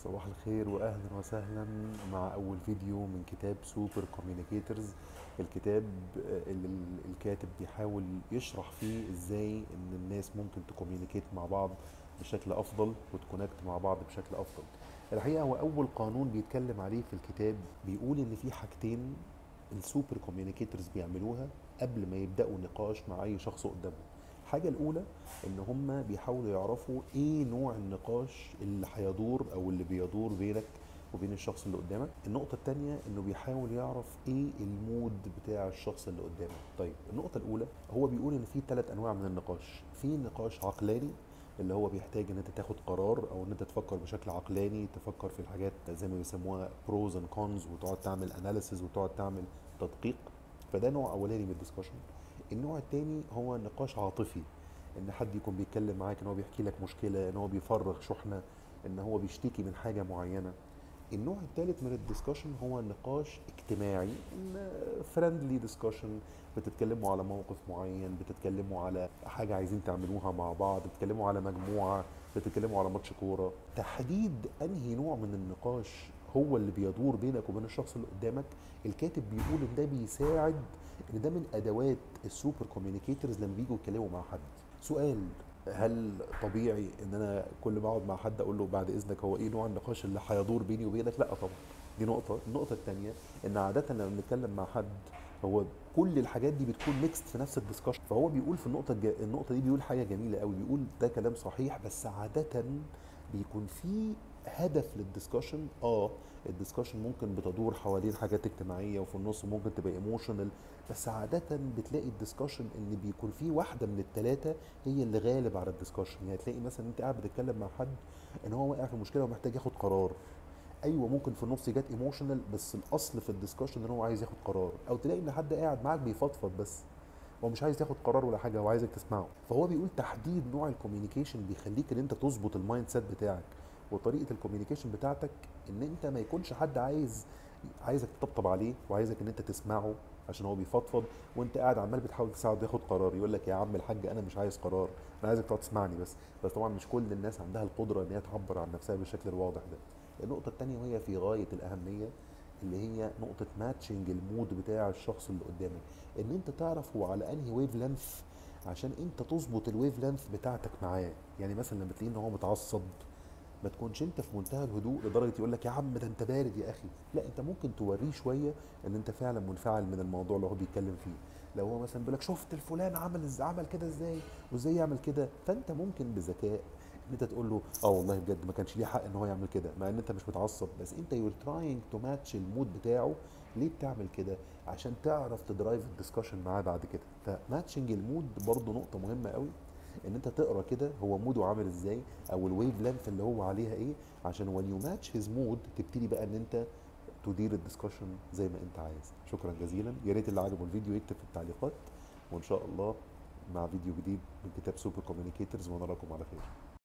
صباح الخير واهلا وسهلا مع اول فيديو من كتاب سوبر كوميونيكيتورز الكتاب اللي الكاتب بيحاول يشرح فيه ازاي ان الناس ممكن تكوميونيكيت مع بعض بشكل افضل وتكونكت مع بعض بشكل افضل الحقيقه هو اول قانون بيتكلم عليه في الكتاب بيقول ان في حاجتين السوبر كوميونيكيتورز بيعملوها قبل ما يبداوا نقاش مع اي شخص قدامهم الحاجة الأولى إن هم بيحاولوا يعرفوا إيه نوع النقاش اللي هيدور أو اللي بيدور بينك وبين الشخص اللي قدامك النقطة التانية إنه بيحاول يعرف إيه المود بتاع الشخص اللي قدامك طيب النقطة الأولى هو بيقول إن في ثلاث أنواع من النقاش في نقاش عقلاني اللي هو بيحتاج ان انت تاخد قرار او ان انت تفكر بشكل عقلاني تفكر في الحاجات زي ما بيسموها بروز اند كونز وتقعد تعمل اناليسز وتقعد تعمل تدقيق فده نوع اولاني من الدسكشن النوع التاني هو نقاش عاطفي ان حد يكون بيتكلم معاك ان هو بيحكي لك مشكله ان هو بيفرغ شحنه ان هو بيشتكي من حاجه معينه النوع الثالث من الدسكشن هو نقاش اجتماعي فريندلي ديسكشن بتتكلموا على موقف معين بتتكلموا على حاجه عايزين تعملوها مع بعض بتتكلموا على مجموعه بتتكلموا على ماتش كوره تحديد انهي نوع من النقاش هو اللي بيدور بينك وبين الشخص اللي قدامك الكاتب بيقول ان ده بيساعد ان ده من ادوات السوبر كوميونيكيتورز لما بييجوا يتكلموا مع حد سؤال هل طبيعي ان انا كل ما اقعد مع حد اقول له بعد اذنك هو ايه نوع النقاش اللي هيدور بيني وبينك لا طبعا دي نقطه النقطه الثانيه ان عاده لما بنتكلم مع حد هو كل الحاجات دي بتكون ميكست في نفس الدسكشن فهو بيقول في النقطه الج... النقطه دي بيقول حاجه جميله قوي بيقول ده كلام صحيح بس عاده بيكون في هدف للدسكشن اه الدسكشن ممكن بتدور حوالين حاجات اجتماعيه وفي النص ممكن تبقى ايموشنال بس عاده بتلاقي الدسكشن ان بيكون في واحده من الثلاثه هي اللي غالب على الدسكشن يعني تلاقي مثلا انت قاعد بتتكلم مع حد ان هو واقع في مشكله ومحتاج ياخد قرار ايوه ممكن في النص جت ايموشنال بس الاصل في الدسكشن ان هو عايز ياخد قرار او تلاقي ان حد قاعد معاك بيفضفض بس هو مش عايز ياخد قرار ولا حاجه هو عايزك تسمعه فهو بيقول تحديد نوع الكوميونيكيشن بيخليك ان انت تظبط المايند سيت بتاعك وطريقه الكوميونيكيشن بتاعتك ان انت ما يكونش حد عايز عايزك تطبطب عليه وعايزك ان انت تسمعه عشان هو بيفضفض وانت قاعد عمال بتحاول تساعده ياخد قرار يقول لك يا عم الحاج انا مش عايز قرار انا عايزك تقعد تسمعني بس بس طبعا مش كل الناس عندها القدره ان هي تعبر عن نفسها بالشكل الواضح ده النقطه الثانيه وهي في غايه الاهميه اللي هي نقطه ماتشنج المود بتاع الشخص اللي قدامك ان انت تعرف هو على انهي ويف لينث عشان انت تظبط الويف لينث بتاعتك معاه يعني مثلا لما تلاقيه ان هو متعصب ما تكونش انت في منتهى الهدوء لدرجه يقول لك يا عم ده انت بارد يا اخي لا انت ممكن توريه شويه ان انت فعلا منفعل من الموضوع اللي هو بيتكلم فيه لو هو مثلا بيقول لك شفت الفلان عمل ازاي عمل كده ازاي وازاي يعمل كده فانت ممكن بذكاء ان انت تقول له اه والله بجد ما كانش ليه حق ان هو يعمل كده مع ان انت مش متعصب بس انت يور تراينج تو ماتش المود بتاعه ليه بتعمل كده عشان تعرف تدرايف الدسكشن معاه بعد كده فماتشنج المود برضه نقطه مهمه قوي ان انت تقرا كده هو موده عامل ازاي او الويف لينث اللي هو عليها ايه عشان وان يو ماتش هيز مود تبتدي بقى ان انت تدير الدسكشن زي ما انت عايز شكرا جزيلا يا ريت اللي عجبه الفيديو يكتب في التعليقات وان شاء الله مع فيديو جديد من كتاب سوبر كوميونيكيتورز ونراكم على خير